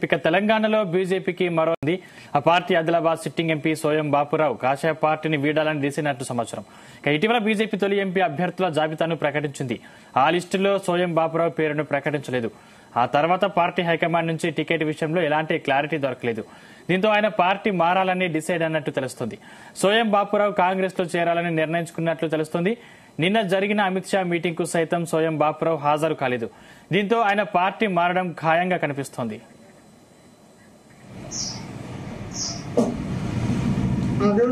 ఇక తెలంగాణలో బీజేపీకి మరో ఉంది ఆ party Adilabad sitting MP Soyam Bapurao కాషాయ పార్టీని వీడాలని తీసినట్టు సమాచారం ఇక ఇటీవల బీజేపీ తొలి ఎంపీ అభ్యర్థుల జాబితాను ప్రకటించింది ఆ లిస్టులో సోయం బాపురావు పేరును ప్రకటించలేదు ఆ తర్వాత పార్టీ హైకమాండ్ నుంచి టికెట్ విషయంలో ఎలాంటి క్లారిటీ దొరకలేదు దీంతో ఆయన పార్టీ మారాలని డిసైడ్ అన్నట్టు తెలుస్తుంది సోయం బాపురావు కాంగ్రెస్ లో చేరాలని నిర్ణయించుకున్నట్లు తెలుస్తుంది నిన్న జరిగిన అమిత్ షా మీటింగ్ కు సైతం సోయం బాపురావు హాజరు కాలేదు దీంతో ఆయన పార్టీ మారడం ఖాయంగా కనిపిస్తోంది అదే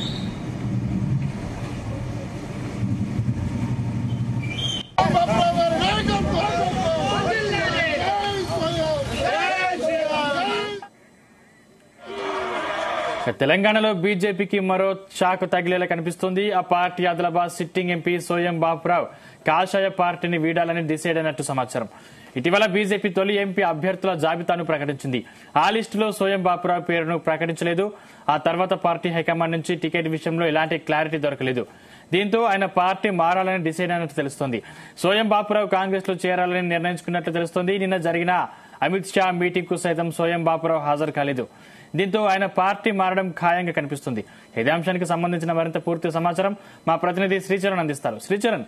ఇక తెలంగాణలో బీజేపీకి మరో షాక్ తగిలేలా కనిపిస్తుంది ఆ party Adilabad sitting MP Soyam Bapurao కాషాయ పార్టీని వీడాలని డిసైడ్ అయినట్టు సమాచారం ఇటీవల బీజేపీ తొలి ఎంపీ అభ్యర్థుల జాబితాను ప్రకటించింది ఆ లిస్టులో సోయం బాపురావు పేరును ప్రకటించలేదు ఆ తర్వాత పార్టీ హైకమాండ్ నుంచి టికెట్ విషయంలో ఎలాంటి క్లారిటీ దొరకలేదు దీంతో ఆయన పార్టీ మారాలని డిసైడ్ అయినట్టు తెలుస్తోంది సోయం బాపురావు కాంగ్రెస్ లో చేరాలని నిర్ణయించుకున్నట్లు తెలుస్తోంది నిన్న జరిగిన అమిత్ షా మీటింగ్ కు సైతం సోయం బాపురావు హాజరు కాలేదు దీంతో ఆయన పార్టీ మారడం ఖాయంగా కనిపిస్తుంది ఇదే అంశానికి సంబంధించిన మరింత పూర్తి సమాచారం మా ప్రతినిధి శ్రీచరణ్ అందిస్తారు శ్రీచరణ్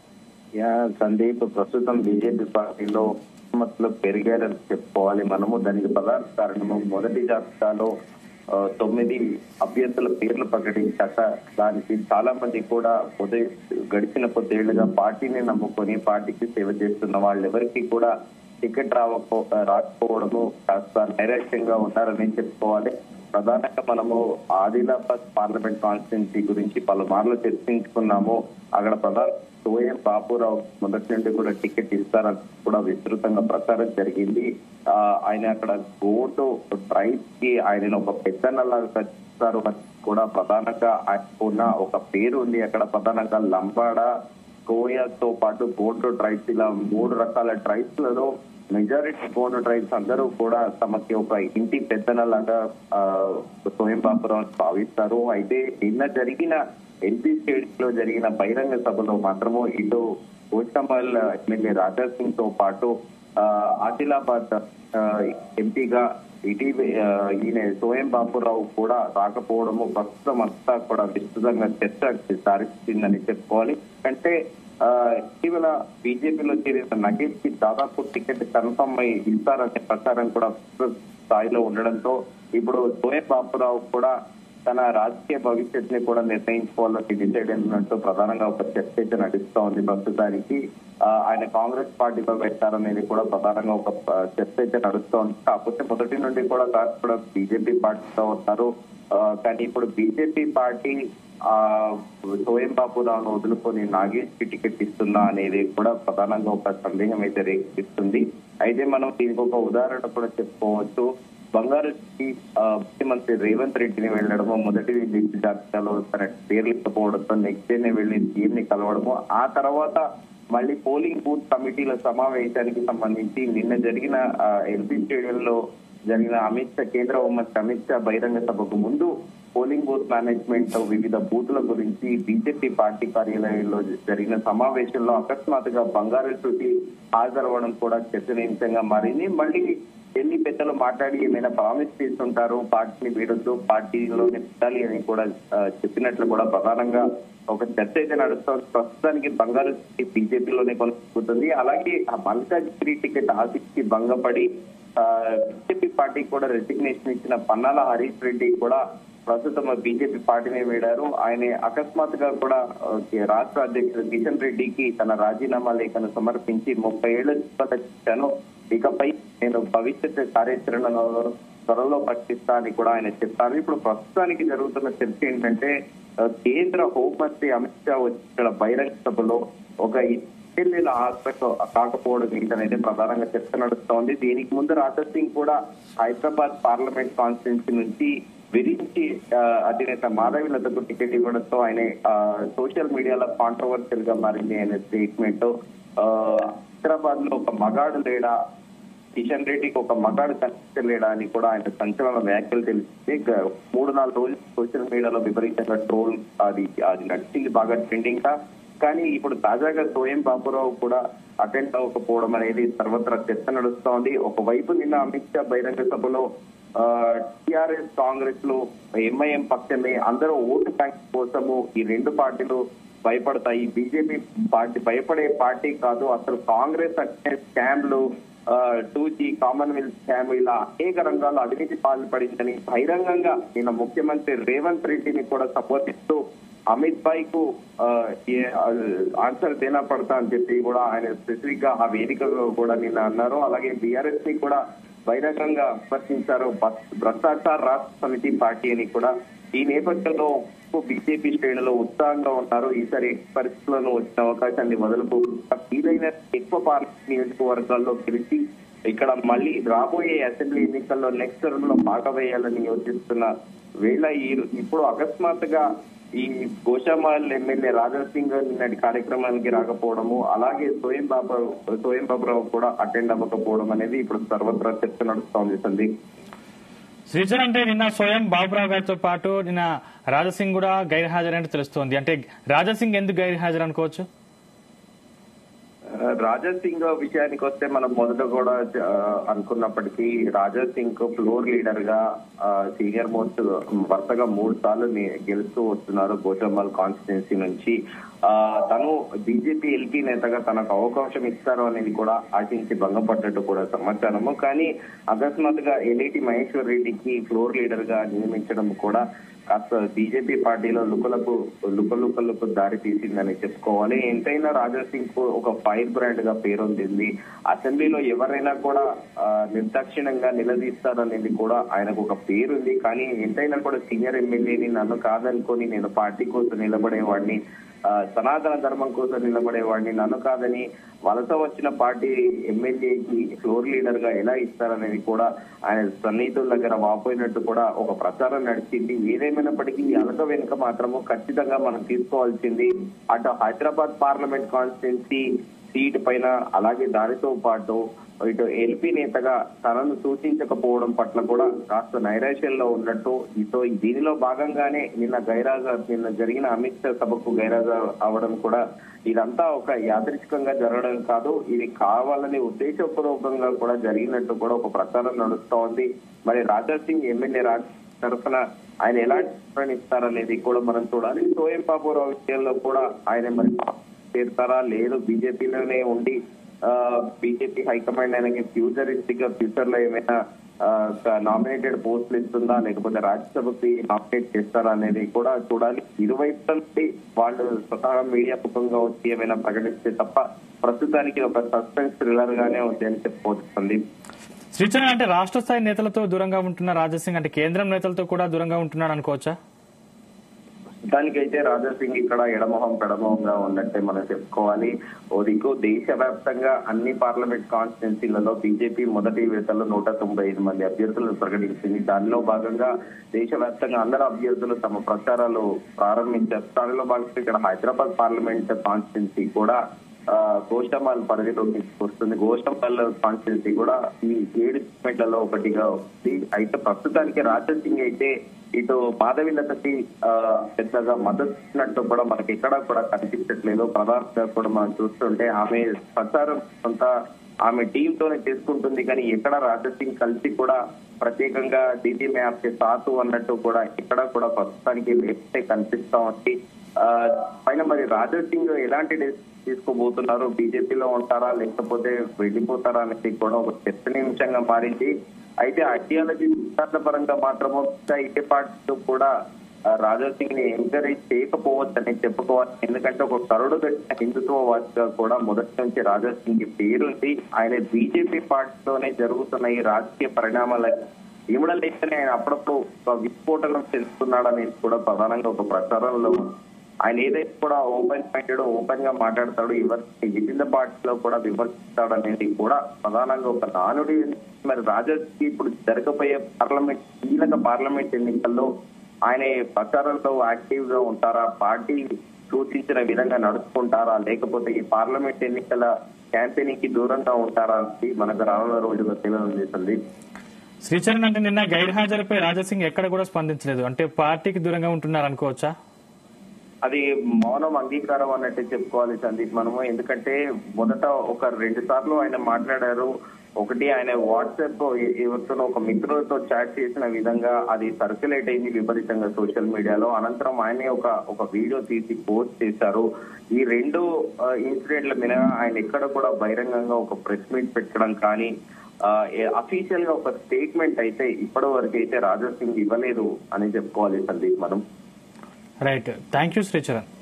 యా సందీప్ ప్రస్తుతం బీజేపీ పార్టీలో మతలు పెరిగారని చెప్పుకోవాలి మనము దానికి ప్రధాన కారణము మొదటి జాబితాలో ఆ, తొమ్మిది అభ్యర్థుల పేర్లు ప్రకటించాక దానికి చాలా మంది కూడా ఉదయ గడిచిన కొద్దేళ్లుగా పార్టీని నమ్ముకొని పార్టీకి సేవ చేస్తున్న వాళ్ళెవరికి కూడా టికెట్ రావపో రాకపోవడము కాస్త నైరాశ్యంగా ఉన్నారని చెప్పుకోవాలి ప్రధానంగా మనము ఆదిలాబాద్ పార్లమెంట్ కాన్స్టిట్యున్సీ గురించి పలుమార్లు చర్చించుకున్నాము అక్కడ ప్రధాన సోయం బాపురావు మొదటి నుండి కూడా టికెట్ ఇస్తారని కూడా విస్తృతంగా ప్రచారం జరిగింది ఆ, ఆయన అక్కడ ఓటు డ్రైవ్ కి ఆయన ఒక పెద్దన్నలాగా ఇస్తారు అని కూడా ప్రధానంగా ఆయనకు ఉన్న ఒక పేరు ఉంది అక్కడ ప్రధానంగా లంబాడా కోయాతో పాటు బోర్డు ట్రైబ్స్ ఇలా మూడు రకాల ట్రైబ్స్ లలో మెజారిటీ బోర్డు ట్రైబ్స్ అందరూ కూడా తమకి ఒక ఇంటి పెద్దనలాగా ఆ, సోయం బాపురావు భావిస్తారు అయితే నిన్న జరిగిన ఎల్పీ స్టేట్స్ లో జరిగిన బహిరంగ సభలో మాత్రము ఇటు కోచమల్ ఎమ్మెల్యే రాజా సింగ్ తో పాటు ఆ, ఆదిలాబాద్ ఆ, ఎంపీగా ఇటీవల ఆ, ఈయన సోయం బాపురావు కూడా రాకపోవడము ప్రస్తుతం అంతా కూడా విస్తృతంగా చర్చ సారిస్తుందని చెప్పుకోవాలి అంటే ఆ, ఇటీవల బీజేపీలో చేరిన నగేష్ కి దాదాపు టికెట్ కన్ఫర్మ్ అయి ఇస్తారనే ప్రచారం కూడా విస్తృత స్థాయిలో ఉండడంతో ఇప్పుడు సోయం బాపురావు కూడా తన రాజకీయ భవిష్యత్తుని కూడా నిర్ణయించుకోవాలని డిసైడ్ అయినట్టు ప్రధానంగా ఒక చర్చ అయితే నడుస్తా ఉంది ప్రస్తుతానికి ఆ, ఆయన కాంగ్రెస్ పార్టీలో పెట్టారనేది కూడా ప్రధానంగా ఒక ఆ, చర్చ అయితే నడుస్తోంది కాకపోతే మొదటి నుండి కూడా కాదు కూడా బీజేపీ పార్టీలో ఉన్నారు ఆ, కానీ ఇప్పుడు బీజేపీ పార్టీ ఆ సోయం బాపురావును వదులుకొని నాగేష్ కి టికెట్ ఇస్తుందా అనేది కూడా ప్రధానంగా ఒక సందేహం అయితే రేకెత్తిస్తుంది అయితే మనం దీనికి ఒక ఉదాహరణ కూడా చెప్పుకోవచ్చు బంగారుకి ఆ, ముఖ్యమంత్రి రేవంత్ రెడ్డిని వెళ్ళడము మొదటి లిస్ట్ జాబితాలో తన పేరు లేకపోవడంతో నెక్స్ట్ డేనే వెళ్లి సీఎం ని కలవడము ఆ తర్వాత మళ్ళీ పోలింగ్ బూత్ కమిటీల సమావేశానికి సంబంధించి నిన్న జరిగిన ఎల్పీ స్టేడియంలో జరిగిన అమిత్ షా కేంద్ర హోంమంత్రి అమిత్ షా బహిరంగ సభకు ముందు పోలింగ్ బూత్ మేనేజ్మెంట్ వివిధ బూత్ల గురించి బీజేపీ పార్టీ కార్యాలయంలో జరిగిన సమావేశంలో అకస్మాత్తుగా బంగారు శృతి హాజరవ్వడం కూడా చర్చనీయాంశంగా మారింది మళ్ళీ ఎన్ని పెద్దలు మాట్లాడి ఏమైనా ప్రామిస్ చేస్తుంటారు పార్టీని వీడొద్దు పార్టీలోనే పెట్టాలి అని కూడా ఆ, చెప్పినట్లు కూడా ప్రధానంగా ఒక చర్చ అయితే నడుస్తోంది ప్రస్తుతానికి బంగారు బీజేపీలోనే కొనసాగుతుంది అలాగే ఆ మల్కాజ్గిరి టికెట్ ఆశించి భంగపడి బీజేపీ పార్టీకి కూడా రెసిగ్నేషన్ ఇచ్చిన పన్నాల హరీష్ రెడ్డి కూడా ప్రస్తుతం బీజేపీ పార్టీని వీడారు ఆయన అకస్మాత్తుగా కూడా ఆ, రాష్ట్ర అధ్యక్షుడు కిషన్ రెడ్డికి తన రాజీనామా లేఖను సమర్పించి ముప్పై ఏళ్ల ఇచ్చాను ఇకపై నేను భవిష్యత్ కార్యాచరణలో త్వరలో ప్రకటిస్తా అని కూడా ఆయన చెప్పారు ఇప్పుడు ప్రస్తుతానికి జరుగుతున్న చర్చ ఏంటంటే ఆ, కేంద్ర హోంమంత్రి అమిత్ షా వచ్చి ఇక్కడ బహిరంగ సభలో ఒక ఎమ్మెల్యేల ఆస్పెక్ట్ కాకపోవడం ఏంటనేది ప్రధానంగా చర్చ నడుస్తోంది దీనికి ముందు రాజా సింగ్ కూడా హైదరాబాద్ పార్లమెంట్ కాన్స్టిట్యున్సీ నుంచి విరించి ఆ, అధినేత మాధవిలతకు టికెట్ ఇవ్వడంతో ఆయన సోషల్ మీడియాలో కాంట్రవర్షియల్ గా మారింది ఆయన స్టేట్మెంట్ హైదరాబాద్ లో ఒక మగాడు లేడా కిషన్ రెడ్డికి ఒక మగాడు కనిపించలేడా అని కూడా ఆయన సంచలన వ్యాఖ్యలు తెలిసింది గ- మూడు నాలుగు రోజులు సోషల్ మీడియాలో విపరీతంగా ట్రోల్ అది అది నడిచింది బాగా ట్రెండింగ్ గా కానీ ఇప్పుడు తాజాగా సోయం బాబురావు కూడా అటెండ్ అవ్వకపోవడం అనేది సర్వత్రా చర్చ నడుస్తోంది ఒకవైపు నిన్న అమిత్ షా బహిరంగ సభలో టిఆర్ఎస్ కాంగ్రెస్ లో ఎంఐఎం పక్షమే అందరూ ఓటు బ్యాంక్ కోసము ఈ రెండు పార్టీలు భయపడతాయి బీజేపీ పార్టీ భయపడే పార్టీ కాదు అసలు కాంగ్రెస్ అంటే స్కామ్లు టూ జీ కామన్వెల్త్ స్కామ్ ఇలా అనేక రంగాల్లో అవినీతి పాల్పడిందని బహిరంగంగా నిన్న ముఖ్యమంత్రి రేవంత్ రెడ్డిని కూడా సపోర్ట్ ఇస్తూ అమిత్ భాయ్ కు ఆ, ఏ- ఆ, ఆన్సర్ దేనా పడతా అని చెప్పి కూడా ఆయన స్పెసిఫిక్ గా ఆ వేదికలో కూడా నిన్న అన్నారు అలాగే బీఆర్ఎస్ ని కూడా బహిరంగంగా విమర్శించారు బస్- భ్రష్టాచార రాష్ట్ర సమితి పార్టీ అని కూడా ఈ నేపథ్యంలో బీజేపీ శ్రేణులు ఉత్సాహంగా ఉన్నారు ఈసారి ఎట్టి పరిస్థితులను వచ్చిన అవకాశాన్ని వదులుకు వీలైన ఎక్కువ పార్లమెంట్ నియోజకవర్గాల్లో గెలిచి ఇక్కడ మళ్ళీ రాబోయే అసెంబ్లీ ఎన్నికల్లో నెక్స్ట్ టర్మ్ లో భాగవేయాలని యోచిస్తున్న వేళ ఈ ఇప్పుడు అకస్మాత్తుగా ఈ గోషామాల్ ఎమ్మెల్యే రాజా సింగ్ నిన్నటి కార్యక్రమానికి రాకపోవడము అలాగే సోయం బాబు సోయం బాబురావు కూడా అటెండ్ అవ్వకపోవడం అనేది ఇప్పుడు సర్వత్రా చర్చ నడుస్తోంది సందీప్ శ్రీచర్ అంటే నిన్న స్వయం బాబురావు గారితో పాటు నిన్న రాజసింగ్ కూడా గైర్హాజరైనట్టు తెలుస్తోంది అంటే రాజాసింగ్ ఎందుకు గైర్హాజరు అనుకోవచ్చు రాజా సింగ్ విషయానికి వస్తే మనం మొదట కూడా ఆ, అనుకున్నప్పటికీ రాజా సింగ్ ఫ్లోర్ లీడర్ గా ఆ, సీనియర్ మోస్ట్ వరుసగా మూడు సార్లు ని- గెలుస్తూ వస్తున్నారు గోషామాల్ కాన్స్టిట్యున్సీ నుంచి ఆ, తను బీజేపీ ఎల్పీ నేతగా తనకు అవకాశం ఇస్తారు అనేది కూడా ఆశించి భంగపడ్డట్టు కూడా సమాచారము కానీ అకస్మాత్తుగా ఎల్ఐటి మహేశ్వర్ రెడ్డికి ఫ్లోర్ లీడర్ గా నియమించడం కూడా కాస్త బీజేపీ పార్టీలో లుకలకు లుకలుకలకు దారి తీసిందని చెప్పుకోవాలి ఎంతైనా రాజా సింగ్ కు ఒక ఫైర్ బ్రాండ్ గా పేరొందింది అసెంబ్లీలో ఎవరైనా కూడా ఆ, నిర్దాక్షిణ్యంగా నిలదీస్తారనేది కూడా ఆయనకు ఒక పేరుంది కానీ ఎంతైనా కూడా సీనియర్ ఎమ్మెల్యేని నన్ను కాదనుకొని నేను పార్టీ కోసం నిలబడేవాడిని ఆ, సనాతన ధర్మం కోసం నిలబడేవాడిని నన్ను కాదని వలస వచ్చిన పార్టీ ఎమ్మెల్యేకి ఫ్లోర్ లీడర్ గా ఎలా ఇస్తారనేది కూడా ఆయన సన్నిహితుల దగ్గర వాపోయినట్టు కూడా ఒక ప్రచారం నడిచింది ఏదేమైనప్పటికీ ఈ అలక వెనుక మాత్రము ఖచ్చితంగా మనం తీసుకోవాల్సింది అటు హైదరాబాద్ పార్లమెంట్ కాన్స్టిట్యున్సీ సీట్ పైన అలాగే దానితో పాటు ఇటు ఎల్పీ నేతగా తనను సూచించకపోవడం పట్ల కూడా కాస్త నైరాశ్యంలో ఉన్నట్టు ఇతో దీనిలో భాగంగానే నిన్న గైరాజా నిన్న జరిగిన అమిత్ షా సభకు గైరాజా అవడం కూడా ఇదంతా ఒక యాదృచ్ఛికంగా జరగడం కాదు ఇది కావాలని ఉద్దేశపూర్వకంగా కూడా జరిగినట్టు కూడా ఒక ప్రచారం నడుస్తోంది మరి రాజా సింగ్ ఎమ్మెల్యే రాజ్ తరఫున ఆయన ఎలాంటి వివరణ ఇస్తారనేది కూడా మనం చూడాలి సోయం బాబురావు విషయంలో కూడా ఆయన మరి చేరుతారా లేదు బీజేపీలోనే ఉండి బీజేపీ హైకమాండ్ ఆయనకి ఫ్యూచరిస్టిక్ గా ఫ్యూచర్ లో ఏమైనా నామినేటెడ్ పోస్టులు ఇస్తుందా లేకపోతే రాజ్యసభకి నామినేట్ చేస్తారా అనేది కూడా చూడాలి ఇరువైపుల నుండి వాళ్ళు స్వతహా మీడియా ముఖంగా వచ్చి ఏమైనా ప్రకటిస్తే తప్ప ప్రస్తుతానికి ఒక సస్పెన్స్ థ్రిల్లర్ గానే ఉంది అని చెప్పుకోవచ్చు శ్రీచరణ్ అంటే రాష్ట్ర స్థాయి నేతలతో దూరంగా ఉంటున్న రాజసింగ్ అంటే కేంద్రం నేతలతో కూడా దూరంగా ఉంటున్నాడు అనుకోవచ్చా దానికైతే రాజా సింగ్ ఇక్కడ ఎడమొహం పెడమొహంగా ఉన్నట్టే మనం చెప్పుకోవాలి ఓ దిక్కు దేశవ్యాప్తంగా అన్ని పార్లమెంట్ కాన్స్టిట్యున్సీలలో బీజేపీ మొదటి విడతలో నూట తొంభై ఐదు మంది అభ్యర్థులను ప్రకటించింది దానిలో భాగంగా దేశవ్యాప్తంగా అందరు అభ్యర్థులు తమ ప్రచారాలు ప్రారంభించారు దానిలో భాగంగా ఇక్కడ హైదరాబాద్ పార్లమెంట్ కాన్స్టిట్యున్సీ కూడా ఆ, గోషమాల్ పరిధిలోకి వస్తుంది గోషమాల్ కాన్స్టిట్యున్సీ కూడా ఈ ఏడు సెగ్మెంట్లలో ఒకటిగా ఉంది అయితే ప్రస్తుతానికి రాజా సింగ్ అయితే ఇటు మాధవిలతకి ఆ, పెద్దగా మద్దతు ఇచ్చినట్టు కూడా మనకి ఎక్కడా కూడా కనిపించట్లేదు ప్రధానంగా కూడా మనం చూస్తుంటే ఆమె ప్రచారం కొంత ఆమె టీమ్ తోనే చేసుకుంటుంది కానీ ఎక్కడ రాజా సింగ్ కలిసి కూడా ప్రత్యేకంగా డీజీ మ్యాప్ సాతు అన్నట్టు కూడా ఎక్కడ కూడా ప్రస్తుతానికి లేకపోతే కనిపిస్తా ఉంది ఆ, పైన మరి రాజా సింగ్ ఎలాంటి డెసిషన్ తీసుకోబోతున్నారు బీజేపీలో ఉంటారా లేకపోతే వెళ్ళిపోతారా అనేది కూడా ఒక చర్చనీయాంశంగా మారింది అయితే ఐడియాలజీ సిద్ధాంత పరంగా మాత్రము మిగతా ఇదే పార్టీలు కూడా ఆ, రాజా సింగ్ ని ఎంకరేజ్ చేయకపోవచ్చు అని చెప్పుకోవాలి ఎందుకంటే ఒక కరుడు కట్టిన హిందుత్వవాదిగా కూడా మొదటి నుంచి రాజా సింగ్ కి పేరుంది ఆయన బీజేపీ పార్టీలోనే జరుగుతున్న ఈ రాజకీయ పరిణామాలని ఇమడలేకనే ఆయన అప్పుడప్పుడు ఒక విస్ఫోటనం చెందుతున్నాడు అనేది కూడా ప్రధానంగా ఒక ప్రచారంలో ఉంది. ఆయన ఏదైతే కూడా ఓపెన్ మైండెడ్ ఓపెన్ గా మాట్లాడతాడు ఎవరిని విభిన్న పార్టీలో కూడా విమర్శిస్తాడు అనేది కూడా ప్రధానంగా ఒక నానుడి మరి రాజాకి ఇప్పుడు జరగబోయే పార్లమెంట్ కీలక పార్లమెంట్ ఎన్నికల్లో ఆయన ప్రచారంలో యాక్టివ్ గా ఉంటారా పార్టీ సూచించిన విధంగా నడుచుకుంటారా లేకపోతే ఈ పార్లమెంట్ ఎన్నికల క్యాంపెయినింగ్ కి దూరంగా ఉంటారా అనేది మనకు రానున్న రోజుల్లో తెలియజేస్తుంది శ్రీచరణ్ అంటే నిన్న గైర్ హాజరుపై రాజాసింగ్ ఎక్కడ కూడా స్పందించలేదు అంటే పార్టీకి దూరంగా ఉంటున్నారు అనుకోవచ్చా అది మౌనం అంగీకారం అన్నట్టు చెప్పుకోవాలి సందీప్ మనము ఎందుకంటే మొదట ఒక రెండు సార్లు ఆయన మాట్లాడారు ఒకటి ఆయన వాట్సాప్ ఎవరితోనో ఒక మిత్రులతో చాట్ చేసిన విధంగా అది సర్క్యులేట్ అయింది విపరీతంగా సోషల్ మీడియాలో అనంతరం ఆయనే ఒక ఒక వీడియో తీసి పోస్ట్ చేశారు ఈ రెండు ఇన్సిడెంట్ల మీద ఆయన ఎక్కడ కూడా బహిరంగంగా ఒక ప్రెస్ మీట్ పెట్టడం కానీ అఫీషియల్ గా ఒక స్టేట్మెంట్ అయితే ఇప్పటి వరకు అయితే రాజా సింగ్ ఇవ్వలేదు అని చెప్పుకోవాలి సందీప్ మనం రైట్ థ్యాంక్ యూ శ్రీచరణ్